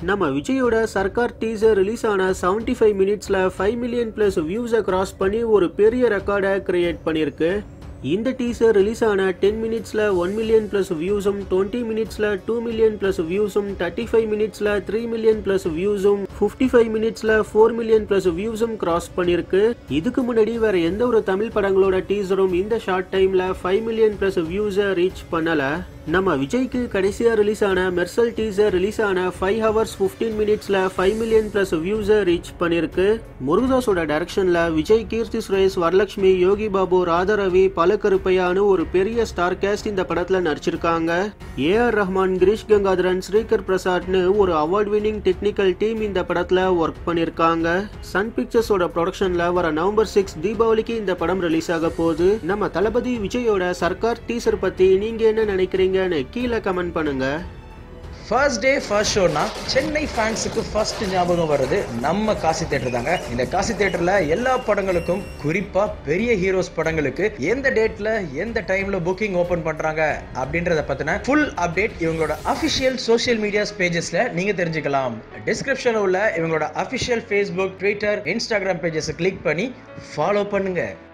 நம்ம விஜயோட Sarkar teaser release ஆன 75 ஃபைவ் மினிட்ஸ்ல ஃபைவ் மில்லியன் பிளஸ் வியூஸை கிராஸ் பண்ணி ஒரு பெரிய ரெக்கார்டை கிரியேட் பண்ணியிருக்கு இந்த டீசர் ரிலீஸ் ஆன டென் மினிட்ஸில் ஒன் மில்லியன் ப்ளஸ் வியூஸும் டுவெண்ட்டி மினிட்ஸில் டூ மில்லியன் ப்ளஸ் வியூஸும் தேர்ட்டி ஃபைவ் மினிட்ஸில் த்ரீ மில்லியன் ப்ளஸ் வியூஸும் ஃபிஃப்டி ஃபைவ் மினிட்ஸில் ஃபோர் மில்லியன் ப்ளஸ் வியூஸும் கிராஸ் பண்ணியிருக்கு இதுக்கு முன்னாடி வேற எந்த ஒரு தமிழ் படங்களோட டீசரும் இந்த ஷார்ட் டைமில் ஃபைவ் மில்லியன் ப்ளஸ் வியூஸை ரீச் பண்ணலை நம்ம விஜய்க்கு கடைசியா ரிலீஸ் ஆன மெர்சல் டீசர் ரிலீஸ் ஆன ஃபைவ் ஹவர்ஸ் ஃபிஃப்டீன் மினிட்ஸ்ல ஃபைவ் மில்லியன் பிளஸ் வியூஸை ரீச் பண்ணிருக்கு முருகதாஸோட டைரக்ஷன்ல விஜய் கீர்த்தி சுரேஷ் வரலட்சுமி யோகி பாபு ராதாரவி பலகருப்பையானு ஒரு பெரிய ஸ்டார் கேஸ்ட் இந்த படத்துல நடிச்சிருக்காங்க ஏ ஆர் ரஹ்மான் கிரீஷ் கங்காதரன் ஸ்ரீகர் பிரசாத்னு ஒரு அவார்ட் வின்னிங் டெக்னிக்கல் டீம் இந்த படத்துல ஒர்க் பண்ணிருக்காங்க சன் பிக்சர்ஸோட ப்ரொடக்ஷன்ல வர நவம்பர் சிக்ஸ் தீபாவளிக்கு இந்த படம் ரிலீஸ் ஆக போகுது நம்ம தளபதி விஜயோட சர்க்கார் டீசர் பத்தி நீங்க என்ன நினைக்கிறீங்கன்னு கீழே கமெண்ட் பண்ணுங்க ஃபர்ஸ்ட் டே ஃபர்ஸ்ட் ஷோனா சென்னை ஃபேன்ஸுக்கு ஃபர்ஸ்ட் ஞாபகம் வர்றது நம்ம காசி தேட்டர் தாங்க இந்த காசி தேட்டர்ல எல்லா படங்களுக்கும் குறிப்பா பெரிய ஹீரோஸ் படங்களுக்கு எந்த டேட்ல எந்த டைம்ல புக்கிங் ஓபன் பண்றாங்க அப்படின்றத பத்தின ஃபுல் அப்டேட் இவங்களோட அபிஷியல் சோஷியல் மீடியாஸ் பேஜஸ்ல நீங்க தெரிஞ்சுக்கலாம் டிஸ்கிரிப்ஷன்ல உள்ள இவங்களோட official Facebook Twitter Instagram pages click பண்ணி ஃபாலோ பண்ணுங்க